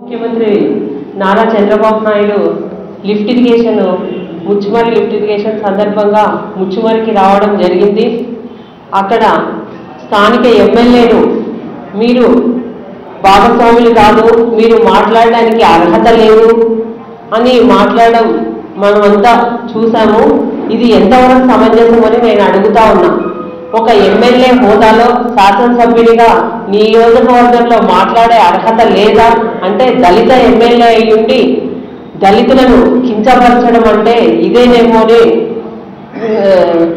ముఖ్యమంత్రి Nara Chandrababu Naidu lift irrigation Muchumarri lift irrigation సందర్భంగా ముచ్చుమరికి రావడం జరిగింది అక్కడ స్థానిక ఎమ్మెల్యేను మీరు భాగస్వాములు కాదు మీరు మాట్లాడడానికి అర్హత లేదు అని మాట్లాడడం మనమంతా చూసాము ఇది ఎంతవరకు సమంజసమని నేను అడుగుతా ఉన్నా ఒక ఎమ్మెల్యే హోదాలో శాసనసభ్యుడిగా నియోజకవర్గంలో మాట్లాడే అర్హత లేదా అంటే దళిత ఎమ్మెల్యే అయ్యుండి దళితులను కించపరచడం అంటే ఇదేనేమో అని ఆ,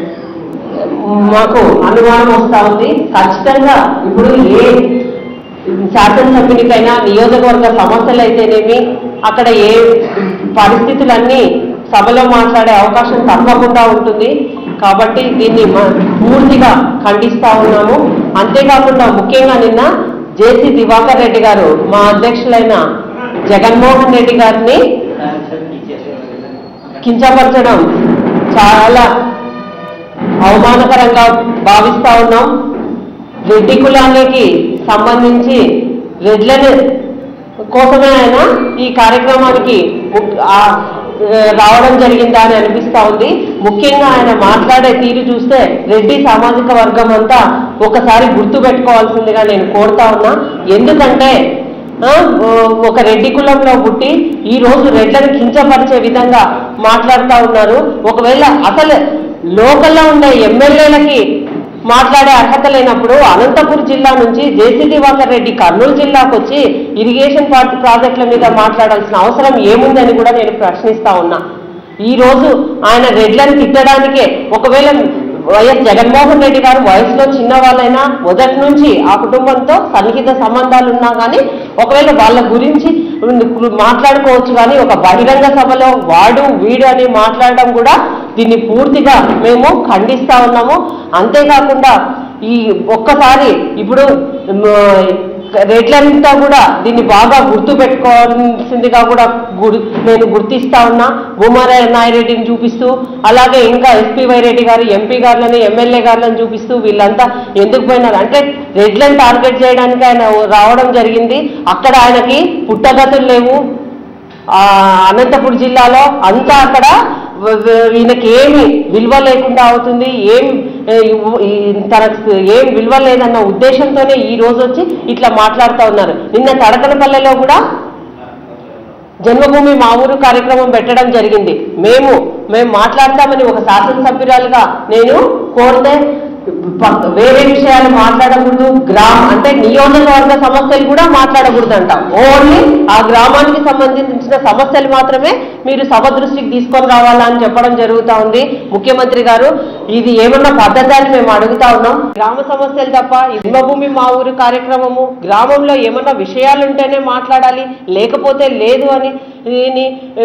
మాకు అనుమానం వస్తా ఉంది ఖచ్చితంగా ఇప్పుడు ఏ శాసనసభ్యునికైనా నియోజకవర్గ సమస్యలు అయితేనేమి అక్కడ ఏ పరిస్థితులన్నీ సభలో మాట్లాడే అవకాశం తప్పకుండా ఉంటుంది కాబట్టి దీన్ని మ- పూర్తిగా ఖండిస్తా ఉన్నాము అంతేకాకుండా ముఖ్యంగా నిన్న జేసీ దివాకర్ రెడ్డి గారు మా అధ్యక్షులైన జగన్మోహన్ రెడ్డి గారిని కించపరచడం చాలా అవమానకరంగా భావిస్తా ఉన్నాం రెడ్డి కులానికి సంబంధించి రెడ్లను కోసమే ఆయన ఈ కార్యక్రమానికి ము- ఆ- ఆ, రావడం జరిగిందా అని అనిపిస్తా ఉంది ముఖ్యంగా ఆయన మాట్లాడే తీరు చూస్తే రెడ్డి సామాజిక వర్గం అంతా ఒకసారి గుర్తు పెట్టుకోవాల్సిందిగా నేను కోరుతా ఉన్నా ఎందుకంటే ఆ, ఒక రెడ్డి కులంలో పుట్టి ఈ రోజు రెడ్లను కించపరిచే విధంగా మాట్లాడుతూ ఉన్నారు ఒకవేళ అసలు లోకల్లో ఉండే ఎమ్మెల్యేలకి మాట్లాడే అర్హత లేనప్పుడు అనంతపురం జిల్లా నుంచి జేసీ దివాకర్ రెడ్డి కర్నూలు జిల్లాకు వచ్చి ఇరిగేషన్ పార్ట్ ప్రాజెక్టుల మీద మాట్లాడాల్సిన అవసరం ఏముందని కూడా నేను ప్రశ్నిస్తా ఉన్నా ఈ రోజు ఆయన రెడ్లను తిట్టడానికే ఒకవేళ వైఎస్ జగన్మోహన్ రెడ్డి గారు వయసులో చిన్న వాళ్ళైనా మొదటి నుంచి ఆ కుటుంబంతో సన్నిహిత సంబంధాలు ఉన్నా కానీ ఒకవేళ వాళ్ళ గురించి మాట్లాడుకోవచ్చు కానీ ఒక బహిరంగ సభలో వాడు వీడు అని మాట్లాడడం కూడా దీన్ని పూర్తిగా మేము ఖండిస్తా ఉన్నాము అంతేకాకుండా ఈ ఒక్కసారి ఇప్పుడు మ, రెడ్లంతా కూడా దీన్ని బాగా గుర్తు పెట్టుకోవాల్సిందిగా కూడా గుర్- నేను గుర్తిస్తా ఉన్నా భూమారా నాయరెడ్డిని చూపిస్తూ అలాగే ఇంకా ఎస్పీ వైరెడ్డి గారు ఎంపీ గారులని ఎమ్మెల్యే గారులను చూపిస్తూ వీళ్ళంతా ఎందుకు పోయినారు అంటే రెడ్లను టార్గెట్ చేయడానికి ఆయన రావడం జరిగింది అక్కడ ఆయనకి పుట్టగతులు లేవు ఆ అనంతపురం జిల్లాలో అంతా అక్కడ వ- వ- ఈయనకి ఏమి విలువ లేకుండా అవుతుంది ఏం ఏ, ఇవ్- ఈ తనకు ఏం విలువ లేదన్న ఉద్దేశంతోనే ఈ రోజు వచ్చి ఇట్లా మాట్లాడుతూ ఉన్నారు నిన్న తడకనపల్లెలో కూడా జన్మభూమి మా ఊరు కార్యక్రమం పెట్టడం జరిగింది మేము మేము మాట్లాడతామని ఒక శాసనసభ్యురాలుగా నేను కోరితే ప- వేరే విషయాలు మాట్లాడకూడదు గ్రామ అంటే నియోజకవర్గ సమస్యలు కూడా మాట్లాడకూడదు అంట ఓన్లీ ఆ గ్రామానికి సంబంధించిన సమస్యలు మాత్రమే మీరు సభ దృష్టికి తీసుకొని రావాలా అని చెప్పడం జరుగుతా ఉంది ముఖ్యమంత్రి గారు ఇది ఏమన్నా పద్ధతి అని మేము అడుగుతా ఉన్నాం గ్రామ సమస్యలు తప్ప ఈ జన్మభూమి మా ఊరు కార్యక్రమము గ్రామంలో ఏమన్నా విషయాలు ఉంటేనే మాట్లాడాలి లేకపోతే లేదు అని దీన్ని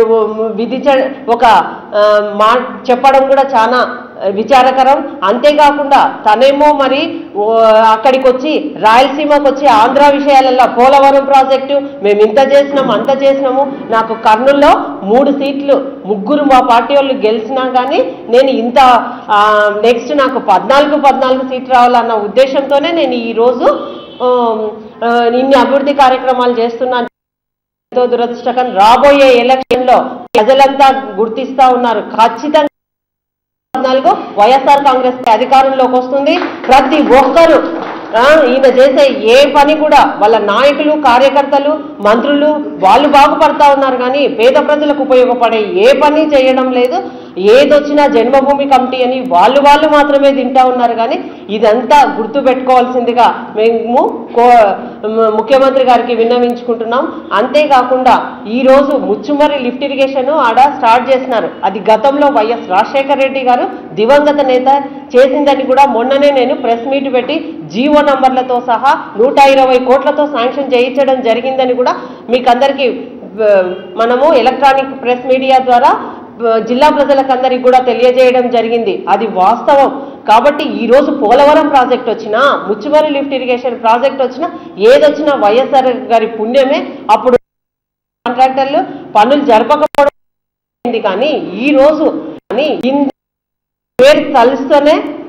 విధించ ఒక ఆ, మా చెప్పడం కూడా చాలా విచారకరం అంతేకాకుండా తనేమో మరి ఓ, అక్కడికి వచ్చి రాయలసీమకు వచ్చి ఆంధ్ర విషయాలలో పోలవరం ప్రాజెక్టు మేము ఇంత చేసినాము అంత చేసినాము నాకు కర్నూల్లో మూడు సీట్లు ముగ్గురు మా పార్టీ వాళ్ళు గెలిచినా కానీ నేను ఇంత నెక్స్ట్ నాకు పద్నాలుగు పద్నాలుగు సీట్లు రావాలన్న ఉద్దేశంతోనే నేను ఈరోజు ఆ, ఆ, ఇన్ని అభివృద్ధి కార్యక్రమాలు చేస్తున్నాను ఎంతో దురదృష్టకరం రాబోయే ఎలక్షన్ లో ప్రజలంతా గుర్తిస్తా ఉన్నారు ఖచ్చితంగా పద్నాలుగు వైఎస్ఆర్ కాంగ్రెస్ పార్టీ అధికారంలోకి వస్తుంది ప్రతి ఒక్కరు ఆ, ఈయన చేసే ఏ పని కూడా వాళ్ళ నాయకులు కార్యకర్తలు మంత్రులు వాళ్ళు బాగుపడతా ఉన్నారు కానీ పేద ప్రజలకు ఉపయోగపడే ఏ పని చేయడం లేదు ఏదొచ్చినా జన్మభూమి కమిటీ అని వాళ్ళు వాళ్ళు మాత్రమే తింటా ఉన్నారు కానీ ఇదంతా గుర్తు పెట్టుకోవాల్సిందిగా మేము కో మ- ముఖ్యమంత్రి గారికి విన్నవించుకుంటున్నాం అంతేకాకుండా ఈ రోజు ముచ్చుమరి లిఫ్ట్ ఇరిగేషన్ ఆడ స్టార్ట్ చేసినారు అది గతంలో వైఎస్ రాజశేఖర రెడ్డి గారు దివంగత నేత చేసిందని కూడా మొన్ననే నేను ప్రెస్ మీట్ పెట్టి జీవో నంబర్లతో సహా నూట ఇరవై కోట్లతో శాంక్షన్ చేయించడం జరిగిందని కూడా మీకు అందరికీ ఆ, మనము ఎలక్ట్రానిక్ ప్రెస్ మీడియా ద్వారా ఆ, జిల్లా ప్రజలకందరికి కూడా తెలియజేయడం జరిగింది అది వాస్తవం కాబట్టి ఈ రోజు పోలవరం ప్రాజెక్ట్ వచ్చినా ముచ్చుమరి లిఫ్ట్ ఇరిగేషన్ ప్రాజెక్ట్ వచ్చినా ఏదొచ్చినా వైఎస్ఆర్ గారి పుణ్యమే అప్పుడు కాంట్రాక్టర్లు పనులు జరపకపోవడం అయింది కానీ ఈ రోజు కానీ ఇంత పేరు తలుస్తూనే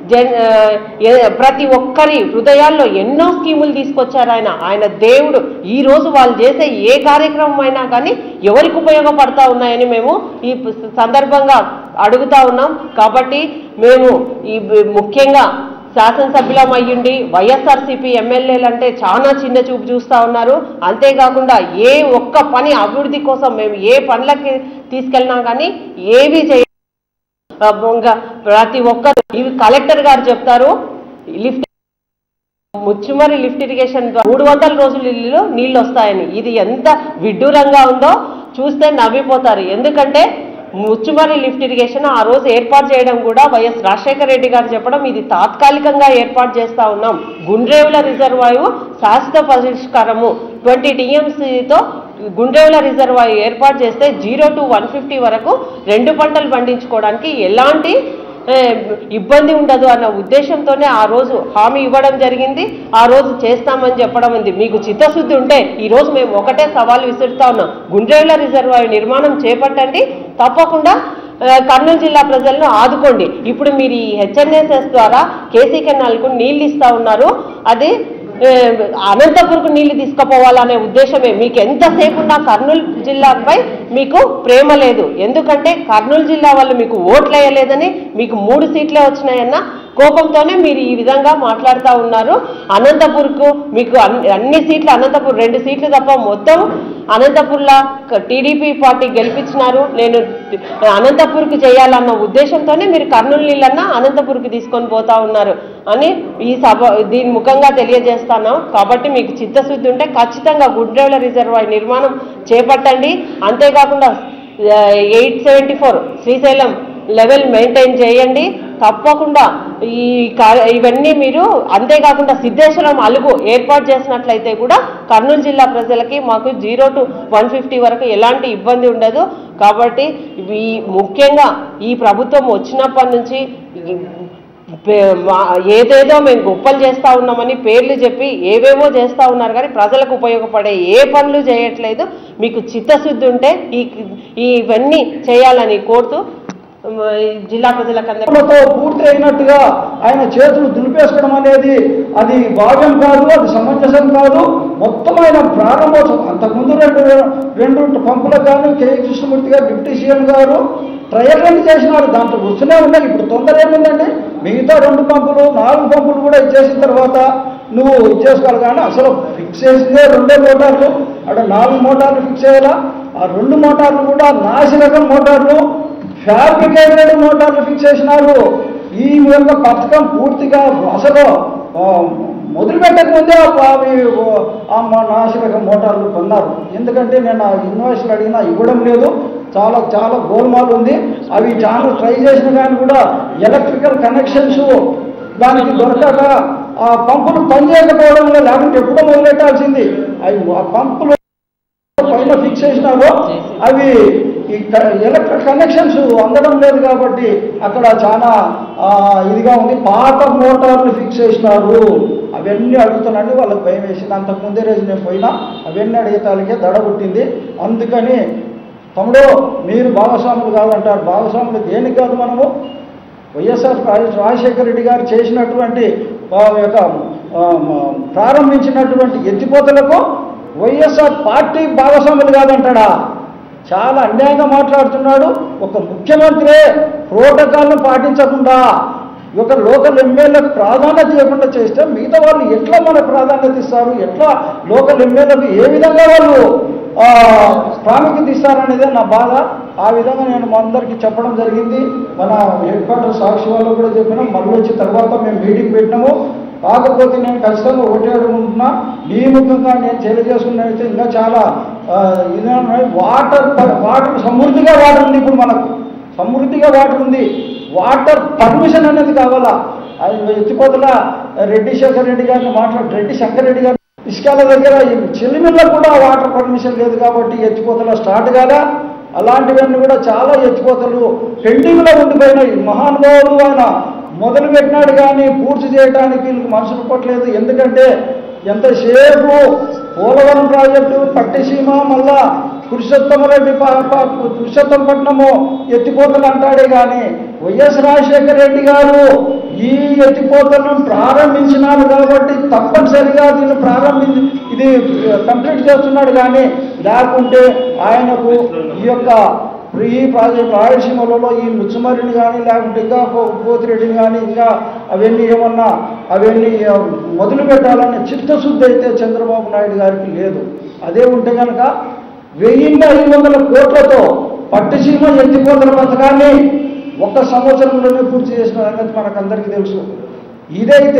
జన్ ఆ, ఏ- ప్రతి ఒక్కరి హృదయాల్లో ఎన్నో స్కీములు తీసుకొచ్చారు ఆయన ఆయన దేవుడు ఈ రోజు వాళ్ళు చేసే ఏ కార్యక్రమం అయినా కానీ ఎవరికి ఉపయోగపడతా ఉన్నాయని మేము ఈ ప- సందర్భంగా అడుగుతా ఉన్నాం కాబట్టి మేము ఈ బ- ముఖ్యంగా శాసనసభ్యులం అయ్యుండి వైఎస్ఆర్సీపీ ఎమ్మెల్యేలు అంటే చాలా చిన్న చూపు చూస్తా ఉన్నారు అంతేకాకుండా ఏ ఒక్క పని అభివృద్ధి కోసం మేము ఏ పనులకి తీసుకెళ్ళినా కానీ ఏవి చేయ ఆ, ఇంకా ప్రతి ఒక్కరు ఇవి కలెక్టర్ గారు చెప్తారు లిఫ్ట్ ముచ్చుమరి లిఫ్ట్ ఇరిగేషన్ ద్వారా మూడు వందల రోజులు ఇల్లు నీళ్ళు వస్తాయని ఇది ఎంత విడ్డూరంగా ఉందో చూస్తే నవ్విపోతారు ఎందుకంటే ముచ్చుమరి లిఫ్ట్ ఇరిగేషన్ ఆ రోజు ఏర్పాటు చేయడం కూడా వైఎస్ రాజశేఖర రెడ్డి గారు చెప్పడం ఇది తాత్కాలికంగా ఏర్పాటు చేస్తా ఉన్నాం గుండ్రేవుల రిజర్వాయు శాశ్వత పరిష్కారము ట్వంటీ టీఎంసీతో గుండ్రేవుల రిజర్వాయు ఏర్పాటు చేస్తే జీరో టు వన్ ఫిఫ్టీ వరకు రెండు పంటలు పండించుకోవడానికి ఎలాంటి ఏ, ఇబ్బంది ఉండదు అన్న ఉద్దేశంతోనే ఆ రోజు హామీ ఇవ్వడం జరిగింది ఆ రోజు చేస్తామని చెప్పడం ఉంది మీకు చిత్తశుద్ధి ఉంటే ఈ రోజు మేము ఒకటే సవాల్ విసురుతా ఉన్నాం గుండ్రేళ్ల రిజర్వాయర్ నిర్మాణం చేపట్టండి తప్పకుండా ఆ, కర్నూలు జిల్లా ప్రజలను ఆదుకోండి ఇప్పుడు మీరు ఈ హెచ్ఎన్ఎస్ఎస్ ద్వారా కేసీ కెనాల్కు నీళ్ళు ఇస్తా ఉన్నారు అది ఏ, అనంతపురకు నీళ్లు తీసుకుపోవాలనే ఉద్దేశమే మీకు ఎంతసేపు ఉన్నా కర్నూలు జిల్లాపై మీకు ప్రేమ లేదు ఎందుకంటే కర్నూలు జిల్లా వాళ్ళు మీకు ఓట్లు వేయలేదని మీకు మూడు సీట్లే వచ్చినాయన్న కోపంతోనే మీరు ఈ విధంగా మాట్లాడుతూ ఉన్నారు అనంతపూర్కు మీకు అన్ని అన్ని సీట్లు అనంతపూర్ రెండు సీట్లు తప్ప మొత్తం అనంతపూర్లో టీడీపీ పార్టీ గెలిపించినారు నేను అనంతపూర్కి చేయాలన్న ఉద్దేశంతోనే మీరు కర్నూలు నీళ్ళన్నా అనంతపూర్కి తీసుకొని పోతా ఉన్నారు అని ఈ సభ దీని ముఖంగా తెలియజేస్తాను కాబట్టి మీకు చిత్తశుద్ధి ఉంటే ఖచ్చితంగా గుడ్రేవుల రిజర్వాయర్ నిర్మాణం చేపట్టండి అంతేకాకుండా eight seventy four Srisailam level maintain చేయండి తప్పకుండా ఈ కా- ఇవన్నీ మీరు అంతేకాకుండా సిద్ధేశ్వరం అలుగు ఏర్పాటు చేసినట్లయితే కూడా కర్నూలు జిల్లా ప్రజలకి మాకు జీరో టు వన్ ఫిఫ్టీ వరకు ఎలాంటి ఇబ్బంది ఉండదు కాబట్టి ఈ ముఖ్యంగా ఈ ప్రభుత్వం వచ్చినప్పటి నుంచి ఈ పే- మా- ఏదేదో మేము గొప్పలు చేస్తా ఉన్నామని పేర్లు చెప్పి ఏవేవో చేస్తా ఉన్నారు కానీ ప్రజలకు ఉపయోగపడే ఏ పనులు చేయట్లేదు మీకు చిత్తశుద్ధి ఉంటే ఈ ఈ ఇవన్నీ చేయాలని కోరుతూ మ, ఈ జిల్లా ప్రజలకందరూ తో పూర్తి అయినట్టుగా ఆయన చేతులు దులిపేసుకోవడం అనేది అది భావ్యం కాదు అది సమంజసం కాదు మొత్తం ఆయన ప్రారంభోత్సవం అంతకుముందు రెండు రెండు పంపులకు కానీ K Krishnamurthy garu deputy CM garu trial run చేసినారు దాంట్లో వస్తూనే ఉన్నాయి ఇప్పుడు తొందర ఏముందండి మిగతా రెండు పంపులు నాలుగు పంపులు కూడా ఇచ్చేసిన తర్వాత నువ్వు ఇచ్చేసుకోవాలి కానీ అసలు ఫిక్స్ చేసిందే రెండే మోటార్లు అక్కడ నాలుగు మోటార్లు ఫిక్స్ చేయాలా ఆ రెండు మోటార్లు కూడా నాసి రకం మోటార్లు ఫ్యాబ్రికేటెడ్ మోటార్లు ఫిక్స్ చేసినారు ఈ యొక్క పథకం పూర్తిగా అసలు ఆ, మొదలు పెట్టక ముందే ఆ- అవి ఆ మా నాశరకం మోటార్లు కొన్నారు ఎందుకంటే నేను ఆ ఇన్వాయిస్లు అడిగినా ఇవ్వడం లేదు చాలా చాలా గోల్మాల్ ఉంది అవి చాలా ట్రై చేసిన కానీ కూడా ఎలక్ట్రికల్ కనెక్షన్స్ దానికి దొరకక ఆ పంపులు పనిచేయకపోవడం వల్ల లేకుంటే ఎప్పుడో మొదలెట్టాల్సింది అవి ఆ పంపులు పైన ఫిక్స్ చేసినారు అవి ఈ ఎలక్ట్రిక్ కనెక్షన్స్ అందడం లేదు కాబట్టి అక్కడ చాలా ఆ, ఇదిగా ఉంది పాత మోటార్లు ఫిక్స్ చేసినారు అవన్నీ అడుగుతున్నాండి వాళ్ళకి భయం వేసింది అంతకు ముందే రోజు నేను పోయినా అవన్నీ అడిగేతాలకే దడ పుట్టింది అందుకని తమ్ముడు మీరు భాగస్వాములు కాదంటారు భాగస్వాములు దేనికి కాదు మనము వైఎస్ఆర్ రాజ- రాజశేఖర రెడ్డి గారు చేసినటువంటి ఆ యొక్క ఆ, మ- ప్రారంభించినటువంటి ఎత్తిపోతలకు వైఎస్ఆర్ పార్టీ భాగస్వాములు కాదంటాడా చాలా అన్యాయంగా మాట్లాడుతున్నాడు ఒక ముఖ్యమంత్రే ప్రోటోకాల్ను పాటించకుండా ఈ యొక్క లోకల్ ఎమ్మెల్యేలకు ప్రాధాన్యత ఇవ్వకుండా చేస్తే మిగతా వాళ్ళు ఎట్లా మన ప్రాధాన్యత ఇస్తారు ఎట్లా లోకల్ ఎమ్మెల్యేలకు ఏ విధంగా వాళ్ళు ఆ, ప్రాముఖ్యత ఇస్తారనేదే నా బాధ ఆ విధంగా నేను మా అందరికీ చెప్పడం జరిగింది మన హెడ్ క్వార్టర్ సాక్షి వాళ్ళు కూడా చెప్పినాం మళ్ళీ వచ్చిన తర్వాత మేము మీటింగ్ పెట్టినాము కాకపోతే నేను ఖచ్చితంగా ఒకటే అడుగుంటున్నా ఈ ముఖంగా నేను తెలియజేసుకున్నైతే ఇంకా చాలా ఆ, ఇది ఉన్నాయి. వాటర్ ప- వాటర్ సమృద్ధిగా వాటర్ ఉంది ఇప్పుడు మనకు సమృద్ధిగా వాటర్ ఉంది వాటర్ పర్మిషన్ అనేది కావాలా అది ఎత్తిపోతల రెడ్డి శేఖర్ రెడ్డి గారిని మాట్లాడు రెడ్డి శంకర్ రెడ్డి గారు ఇసుకాల దగ్గర ఈ చెల్లిమిల్లో కూడా వాటర్ పర్మిషన్ లేదు కాబట్టి ఎత్తిపోతల స్టార్ట్ కాదా అలాంటివన్నీ కూడా చాలా ఎత్తిపోతలు పెండింగ్లో ఉండిపోయినాయి మహానుభావుడు ఆయన మొదలు పెట్టినాడు కానీ పూర్తి చేయడానికి వీళ్ళకి మనసు పట్టలేదు ఎందుకంటే ఎంతసేపు పోలవరం ప్రాజెక్టు పట్టిసీమ మళ్ళా పురుషోత్తమరెడ్డి ప- ప- పురుషోత్తమపట్నము ఎత్తిపోతలు అంటాడే కానీ వైఎస్ రాజశేఖర రెడ్డి గారు ఈ ఎత్తిపోతలను ప్రారంభించినారు కాబట్టి తప్పనిసరిగా దీన్ని ప్రారంభించి ఇది కంప్లీట్ చేస్తున్నాడు కానీ లేకుంటే ఆయనకు ఈ యొక్క ఈ ప్రాజెక్ట్ రాయలసీమలలో ఈ ముచ్చుమరిని కానీ లేకుంటే ఇంకా పో- పోతిరెడ్డిని కానీ ఇంకా అవన్నీ ఏమన్నా అవన్నీ ఆ, మొదలు పెట్టాలనే చిత్తశుద్ధి అయితే చంద్రబాబు నాయుడు గారికి లేదు అదే ఉంటే కనుక వెయ్యిన్ని ఐదు వందల కోట్లతో పట్టిసీమ ఎత్తిపోతల పథకాన్ని ఒక్క సంవత్సరంలోనే పూర్తి చేసిన సంగతి మనకందరికీ తెలుసు ఇదైతే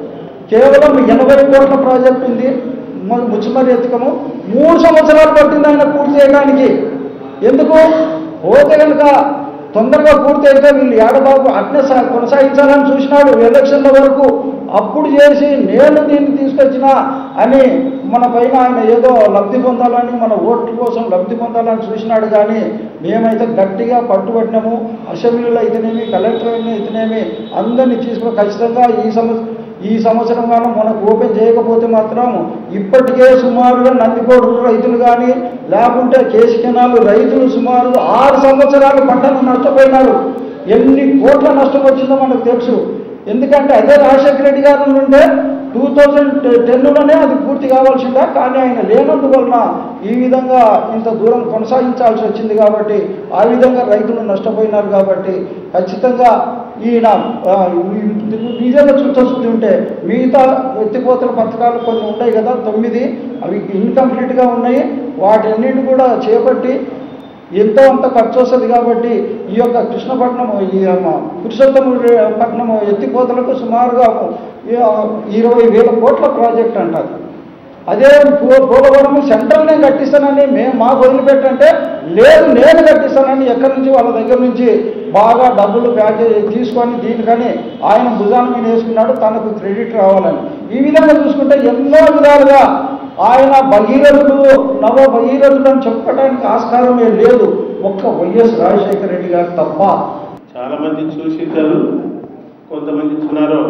కేవలం ఎనభై కోట్ల ప్రాజెక్ట్ ఉంది ము- ముచ్చుమరి ఎత్తుకము మూడు సంవత్సరాలు పట్టింది ఆయన పూర్తి చేయడానికి ఎందుకు పోతే కనుక తొందరగా పూర్తి అయితే వీళ్ళు ఏడబాబు అట్నే సా- కొనసాగించాలని చూసినాడు ఎలక్షన్ల వరకు అప్పుడు చేసి నేను దీన్ని తీసుకొచ్చిన అని మన పైన ఆయన ఏదో లబ్ధి పొందాలని మన ఓట్ల కోసం లబ్ధి పొందాలని చూసినాడు కానీ మేమైతే గట్టిగా పట్టుబట్టినాము అసెంబ్లీలో అయితేనేమి కలెక్టర్ అయితేనేమి అందరినీ తీసుకుని ఖచ్చితంగా ఈ సంవత్సరం ఈ సంవత్సరం గాను మనకు ఓపెన్ చేయకపోతే మాత్రం ఇప్పటికే సుమారుగా నందికోడు రైతులు కానీ లేకుంటే కేసు కెనాలు రైతులు సుమారు ఆరు సంవత్సరాలు పంటను నష్టపోయినారు ఎన్ని కోట్ల నష్టం వచ్చిందో మనకు తెలుసు ఎందుకంటే అదే రాజశేఖర రెడ్డి గారు ఉంటే టూ థౌజండ్ టెన్లోనే అది పూర్తి కావాల్సిందా కానీ ఆయన లేనందువలన ఈ విధంగా ఇంత దూరం కొనసాగించాల్సి వచ్చింది కాబట్టి ఆ విధంగా రైతులు నష్టపోయినారు కాబట్టి ఖచ్చితంగా ఈయన ఆ, ఈ- నిజంగా చిత్తశుద్ధి ఉంటే మిగతా ఎత్తిపోతల పథకాలు కొన్ని ఉన్నాయి కదా తొమ్మిది అవి ఇన్కంప్లీట్గా ఉన్నాయి వాటన్నిటి కూడా చేపట్టి ఎంతో అంత ఖర్చు వస్తుంది కాబట్టి ఈ యొక్క కృష్ణపట్నం ఈ పురుషోత్తమ పట్నం ఎత్తిపోతలకు సుమారుగా ఈ, ఆ, ఇరవై వేల కోట్ల ప్రాజెక్ట్ అంటారు అదే పో- పోలవరం సెంట్రల్నే కట్టిస్తానని మేము మాకు వదిలిపెట్టంటే లేదు నేను కట్టిస్తానని ఎక్కడి నుంచి వాళ్ళ దగ్గర నుంచి బాగా డబ్బులు ప్యాకేజ్ తీసుకొని దీనికని ఆయన భుజాన మీద వేసుకున్నాడు తనకు క్రెడిట్ రావాలని ఈ విధంగా చూసుకుంటే ఎన్నో విధాలుగా ఆయన భగీరథుడు నవ భగీరథుడు అని చెప్పుకోవడానికి ఆస్కారమే లేదు ఒక్క వైఎస్ రాజశేఖర రెడ్డి గారు తప్ప చాలా మంది చూసింటారు కొంతమంది చూడారో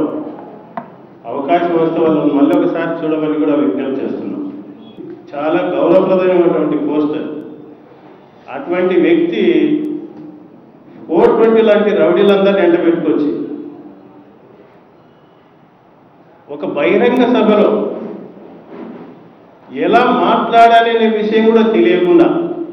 అవకాశం వస్తే వాళ్ళు మళ్ళీ ఒకసారి చూడమని కూడా విజ్ఞప్తి చేస్తున్నాం చాలా గౌరవప్రదమైనటువంటి పోస్టర్ అటువంటి వ్యక్తి ఫోర్ ట్వంటీ లాంటి రౌడీలందరినీ ఎంట పెట్టుకొచ్చి ఒక బహిరంగ సభలో ఎలా మాట్లాడాలి అనే విషయం కూడా తెలియకుండా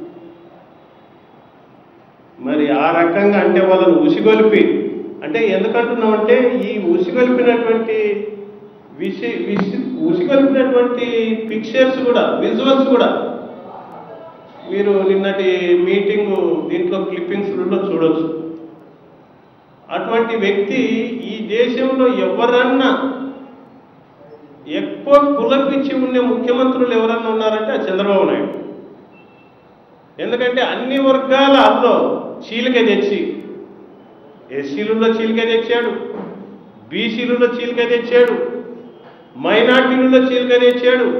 మరి ఆ రకంగా అంటే వాళ్ళని ఉసిగొలిపి అంటే ఎందుకంటున్నామంటే ఈ ఉసిగొలిపినటువంటి విషయ విష ఉసిగొలిపినటువంటి పిక్చర్స్ కూడా విజువల్స్ కూడా మీరు నిన్నటి మీటింగ్ దీంట్లో క్లిప్పింగ్స్లో చూడొచ్చు అటువంటి వ్యక్తి ఈ దేశంలో ఎవరన్నా ఎక్కువ కులపిచ్చి ఉండే ముఖ్యమంత్రులు ఎవరన్నా ఉన్నారంటే అది చంద్రబాబు నాయుడు ఎందుకంటే అన్ని వర్గాల అల్లో చీలిక తెచ్చి ఎస్సీలలో చీలిక తెచ్చాడు బీసీలలో చీలిక తెచ్చాడు మైనార్టీలలో చీలిక తెచ్చాడు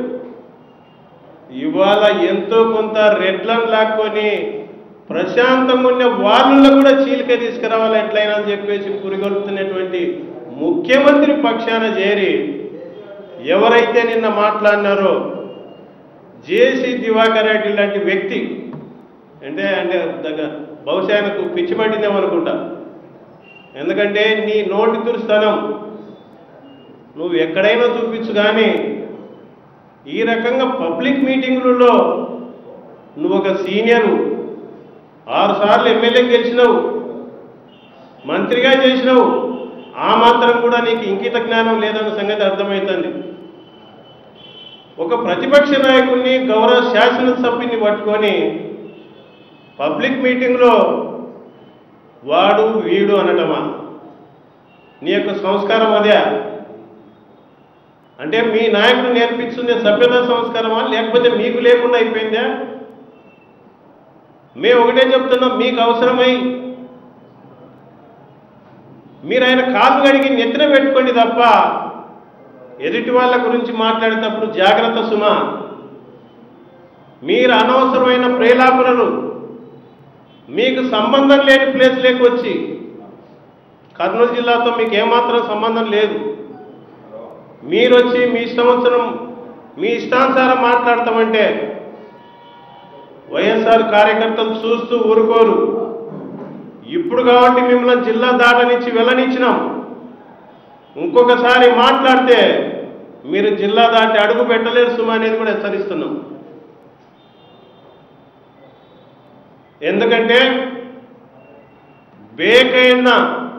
ఇవాళ ఎంతో కొంత రెడ్లను లాక్కొని ప్రశాంతంగా ఉన్న వాళ్ళలో కూడా చీలిక తీసుకురావాలి ఎట్లయినా అని చెప్పేసి పురిగొల్పుతున్నటువంటి ముఖ్యమంత్రి పక్షాన చేరి ఎవరైతే నిన్న మాట్లాడినారో జేసీ దివాకర్ రెడ్డి లాంటి వ్యక్తి అంటే అంటే దగ్గర బహుశా ఆయనకు పిచ్చి పట్టిందేమో అనుకుంటా ఎందుకంటే నీ నోటి దురుస్తనం నువ్వు ఎక్కడైనా చూపించు కానీ ఈ రకంగా పబ్లిక్ మీటింగులలో నువ్వు ఒక సీనియరు ఆరు సార్లు ఎమ్మెల్యే గెలిచినావు మంత్రిగా చేసినావు ఆ మాత్రం కూడా నీకు ఇంకిత జ్ఞానం లేదన్న సంగతి అర్థమవుతుంది ఒక ప్రతిపక్ష నాయకుడిని గౌరవ శాసనసభ్యుని పట్టుకొని పబ్లిక్ మీటింగ్లో వాడు వీడు అనటమా నీ యొక్క సంస్కారం అదే అంటే మీ నాయకుడు నేర్పిస్తుంది సభ్యత సంస్కారమా లేకపోతే మీకు లేకుండా అయిపోయిందా మేము ఒకటే చెప్తున్నాం మీకు అవసరమై మీరు ఆయన కాలు కడిగి నెత్తిన పెట్టుకోండి తప్ప ఎదుటి వాళ్ళ గురించి మాట్లాడేటప్పుడు జాగ్రత్త సుమా మీరు అనవసరమైన ప్రేలాపనలు మీకు సంబంధం లేని ప్లేస్లోకి వచ్చి కర్నూలు జిల్లాతో మీకు ఏమాత్రం సంబంధం లేదు మీరొచ్చి మీ సంవత్సరం మీ ఇష్టానుసారం మాట్లాడతామంటే వైఎస్ఆర్ కార్యకర్తలు చూస్తూ ఊరుకోరు ఇప్పుడు కాబట్టి మిమ్మల్ని జిల్లా దాటనిచ్చి వెళ్ళనిచ్చినాం ఇంకొకసారి మాట్లాడితే మీరు జిల్లా దాటి అడుగు పెట్టలేరు సుమా అనేది కూడా హెచ్చరిస్తున్నాం ఎందుకంటే బేకైన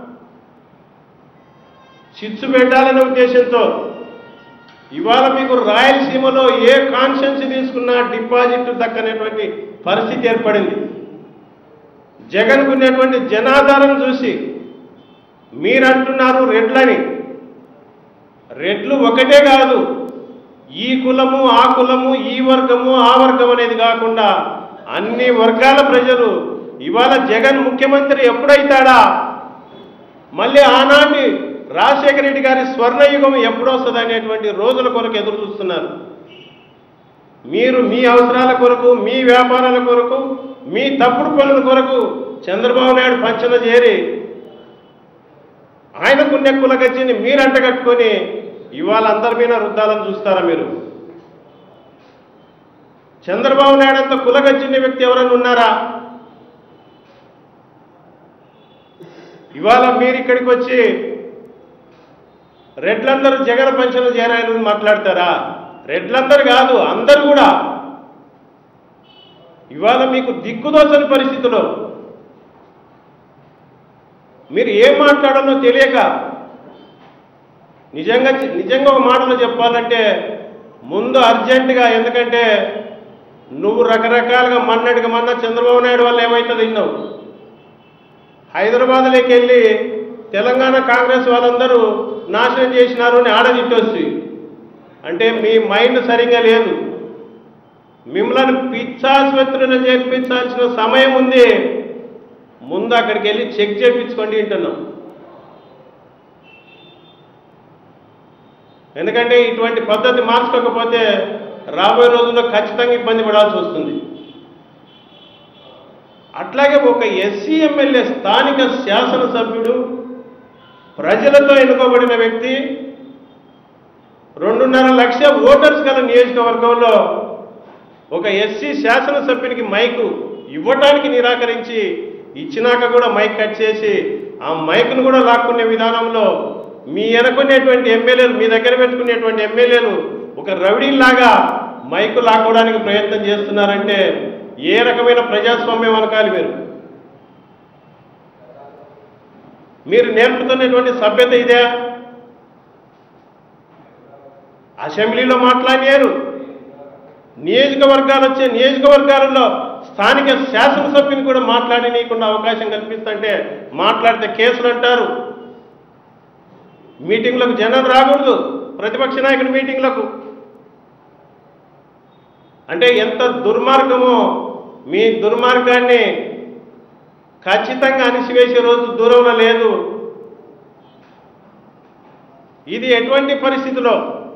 చిచ్చు పెట్టాలనే ఉద్దేశంతో ఇవాళ మీకు రాయలసీమలో ఏ కాన్షియన్స్ తీసుకున్నా డిపాజిట్ దక్కనేటువంటి పరిస్థితి ఏర్పడింది జగన్కు ఉన్నటువంటి జనాధారం చూసి మీరంటున్నారు రెడ్లని రెడ్లు ఒకటే కాదు ఈ కులము ఆ కులము ఈ వర్గము ఆ వర్గం అనేది కాకుండా అన్ని వర్గాల ప్రజలు ఇవాళ జగన్ ముఖ్యమంత్రి ఎప్పుడైతాడా మళ్ళీ ఆనాటి రాజశేఖర రెడ్డి గారి స్వర్ణయుగం ఎప్పుడు వస్తుంది అనేటువంటి రోజుల కొరకు ఎదురు చూస్తున్నారు మీరు మీ అవసరాల కొరకు మీ వ్యాపారాల కొరకు మీ తప్పుడు పనుల కొరకు చంద్రబాబు నాయుడు పంచన చేరి ఆయనకున్న కులగచ్చిని మీరు అంటగట్టుకొని ఇవాళ అందరి మీద రుద్దాలని చూస్తారా మీరు చంద్రబాబు నాయుడు అంత కులగచ్చిన వ్యక్తి ఎవరైనా ఉన్నారా ఇవాళ మీరు ఇక్కడికి వచ్చి రెడ్లందరూ జగన్ పంచన చేరాయని మాట్లాడతారా రెడ్లందరూ కాదు అందరూ కూడా ఇవాళ మీకు దిక్కుదోచని పరిస్థితిలో మీరు ఏం మాట్లాడాలో తెలియక నిజంగా నిజంగా ఒక మాటలో చెప్పాలంటే ముందు అర్జెంటుగా ఎందుకంటే నువ్వు రకరకాలుగా మన్నటికి మన్న చంద్రబాబు నాయుడు వల్ల ఏమైతే తిన్నావు హైదరాబాద్లోకి వెళ్ళి తెలంగాణ కాంగ్రెస్ వాళ్ళందరూ నాశనం చేసినారు అని ఆడ తిట్టొచ్చి అంటే మీ మైండ్ సరిగ్గా లేదు మిమ్మల్ని పిచ్చాసుపత్రిలో చేర్పించాల్సిన సమయం ఉంది ముందు అక్కడికి వెళ్ళి చెక్ చేయించుకోండి వింటున్నాం ఎందుకంటే ఇటువంటి పద్ధతి మార్చుకోకపోతే రాబోయే రోజుల్లో ఖచ్చితంగా ఇబ్బంది పడాల్సి వస్తుంది అట్లాగే ఒక ఎస్సీ ఎమ్మెల్యే స్థానిక శాసనసభ్యుడు ప్రజలతో ఎన్నుకోబడిన వ్యక్తి రెండున్నర లక్ష ఓటర్స్ గల నియోజకవర్గంలో ఒక ఎస్సీ శాసనసభ్యునికి మైకు ఇవ్వటానికి నిరాకరించి ఇచ్చినాక కూడా మైక్ కట్ చేసి ఆ మైక్ను కూడా లాక్కునే విధానంలో మీ వెనుకునేటువంటి ఎమ్మెల్యేలు మీ దగ్గర పెట్టుకునేటువంటి ఎమ్మెల్యేలు ఒక రౌడీలాగా మైకు లాక్కోవడానికి ప్రయత్నం చేస్తున్నారంటే ఏ రకమైన ప్రజాస్వామ్యం అనకాలి మీరు మీరు నేర్పుతున్నటువంటి సభ్యత ఇదే అసెంబ్లీలో మాట్లాడారు నియోజకవర్గాలు వచ్చే నియోజకవర్గాలలో స్థానిక శాసనసభ్యుని కూడా మాట్లాడనీయకుండా అవకాశం కల్పిస్తుంటే మాట్లాడితే కేసులు అంటారు మీటింగ్లకు జనం రాకూడదు ప్రతిపక్ష నాయకుడి మీటింగ్లకు అంటే ఎంత దుర్మార్గమో మీ దుర్మార్గాన్ని ఖచ్చితంగా అణిసివేసే రోజు దూరంలో లేదు ఇది ఎటువంటి పరిస్థితిలో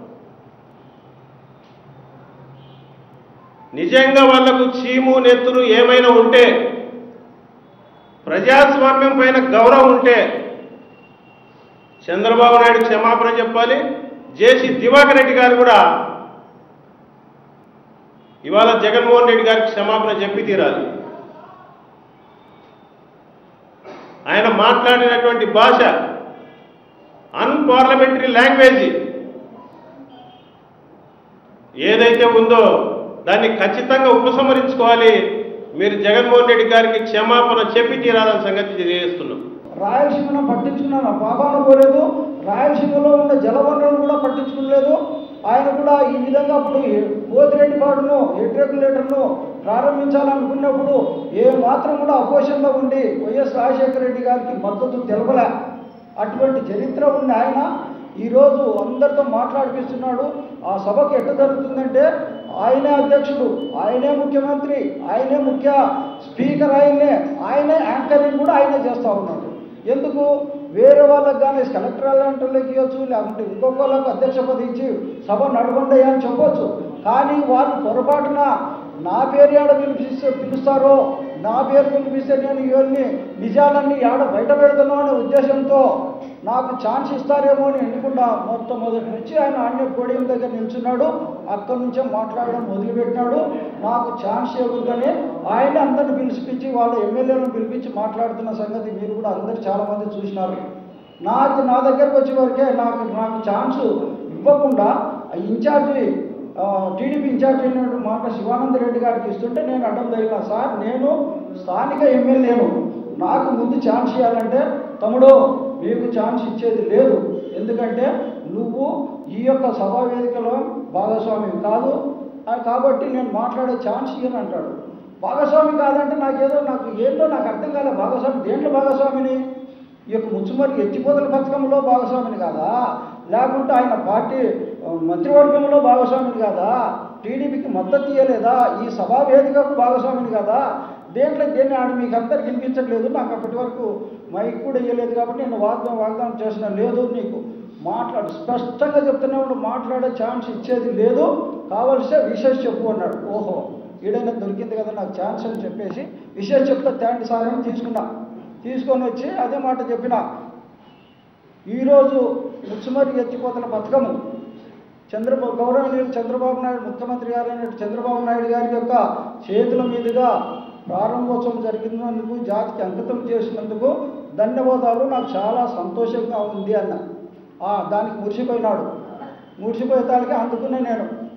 నిజంగా వాళ్లకు చీము నెత్తురు ఏమైనా ఉంటే ప్రజాస్వామ్యం పైన గౌరవం ఉంటే చంద్రబాబు నాయుడు క్షమాపణ చెప్పాలి జేసీ దివాకర్ రెడ్డి గారు కూడా ఇవాళ జగన్మోహన్ రెడ్డి గారికి క్షమాపణ చెప్పి తీరాలి ఆయన మాట్లాడినటువంటి భాష అన్పార్లమెంటరీ లాంగ్వేజ్ ఏదైతే ఉందో దాన్ని ఖచ్చితంగా ఉపసంహరించుకోవాలి మీరు జగన్మోహన్ రెడ్డి గారికి క్షమాపణ చెప్పి తీరాలని సంగతి తెలియజేస్తున్నాం రాయలసీమను పట్టించుకున్న పాపాను పోలేదు రాయలసీమలో ఉన్న జలవనరులను కూడా పట్టించుకోలేదు ఆయన కూడా ఈ విధంగా అప్పుడు పోతిరెడ్డిపాడును రెగ్యులేటర్ను ప్రారంభించాలనుకున్నప్పుడు ఏ మాత్రం కూడా అపోజిషన్లో ఉండి వైఎస్ రాజశేఖర రెడ్డి గారికి మద్దతు తెలపలే అటువంటి చరిత్ర ఉన్న ఆయన ఈరోజు అందరితో మాట్లాడిపిస్తున్నాడు ఆ సభకు ఎట్ట జరుగుతుందంటే ఆయనే అధ్యక్షుడు ఆయనే ముఖ్యమంత్రి ఆయనే ముఖ్య స్పీకర్ ఆయనే ఆయనే యాంకరింగ్ కూడా ఆయనే చేస్తూ ఉన్నాడు ఎందుకు వేరే వాళ్ళకి కానీ కలెక్టర్ అలాంటికి ఇవ్వచ్చు లేకుంటే ఇంకొకళ్ళకు అధ్యక్ష పదవి ఇచ్చి సభ నడవండి అని చెప్పొచ్చు కానీ వాళ్ళు పొరపాటున నా పేరు ఏడ పిలిపిస్తే పిలుస్తారో నా పేరు పిలిపిస్తే నేను ఇవన్నీ నిజాలన్నీ ఏడ బయట పెడతాను అనే ఉద్దేశంతో నాకు ఛాన్స్ ఇస్తారేమో అని ఎన్నుకుండా మొత్తం మొదటి నుంచి ఆయన ఆన్య పోడియం దగ్గర నిల్చున్నాడు అక్కడి నుంచే మాట్లాడడం మొదలుపెట్టినాడు నాకు ఛాన్స్ ఇవ్వకూడదని ఆయన అందరిని పిలిపించి వాళ్ళ ఎమ్మెల్యేలను పిలిపించి మాట్లాడుతున్న సంగతి మీరు కూడా అందరు చాలామంది చూసినారు నాకు నా దగ్గరకు వచ్చే వరకే నాకు నాకు ఛాన్స్ ఇవ్వకుండా ఆ ఇన్ఛార్జి ఆ, టీడీపీ ఇన్ఛార్జ్ అయినటువంటి మాట శివానంద రెడ్డి గారికి ఇస్తుంటే నేను అడ్డం తగిలిన సార్ నేను స్థానిక ఎమ్మెల్యేను నాకు ముందు ఛాన్స్ ఇవ్వాలంటే తమ్ముడు మీకు ఛాన్స్ ఇచ్చేది లేదు ఎందుకంటే నువ్వు ఈ యొక్క సభా వేదికలో భాగస్వామి కాదు ఆ, కాబట్టి నేను మాట్లాడే ఛాన్స్ ఇయ్యను అంటాడు భాగస్వామి కాదంటే నాకేదో నాకు ఏందో నాకు అర్థం కాలే భాగస్వామి దేంట్లో భాగస్వామిని ఈ యొక్క ముచ్చుమరి ఎత్తిపోతల పథకంలో భాగస్వామిని కాదా లేకుంటే ఆయన పార్టీ ఆ, మంత్రివర్గంలో భాగస్వామిని కాదా టీడీపీకి మద్దతు ఇవ్వలేదా ఈ సభా వేదికకు భాగస్వామిని కాదా దేంట్లో దేన్ని ఆడ మీకు అందరికి వినిపించట్లేదు నాకు అప్పటి వరకు మైక్ కూడా ఇవ్వలేదు కాబట్టి నేను వాగ్దానం వాగ్దానం చేసిన లేదు నీకు మాట్లాడు స్పష్టంగా చెప్తూనే ఉండు మాట్లాడే ఛాన్స్ ఇచ్చేది లేదు కావలసే విషయం చెప్పు అన్నాడు ఓహో ఈడైనా దొరికింది కదా నాకు ఛాన్స్ అని చెప్పేసి విషయం చెప్తే థ్యాంక్ సార్ అని తీసుకున్నా తీసుకొని వచ్చి అదే మాట చెప్పిన ఈరోజు ముచ్చుమరి ఎత్తిపోతల పథకము చంద్రబాబు గౌరవనీయులు చంద్రబాబు నాయుడు ముఖ్యమంత్రి గారైన చంద్రబాబు నాయుడు గారి యొక్క చేతుల మీదుగా ప్రారంభోత్సవం జరిగినందుకు జాతికి అంకితం చేసినందుకు ధన్యవాదాలు నాకు చాలా సంతోషంగా ఉంది అన్న ఆ, దానికి మురిసిపోయినాడు మురిసిపోయేతానికి అందుకునే నేను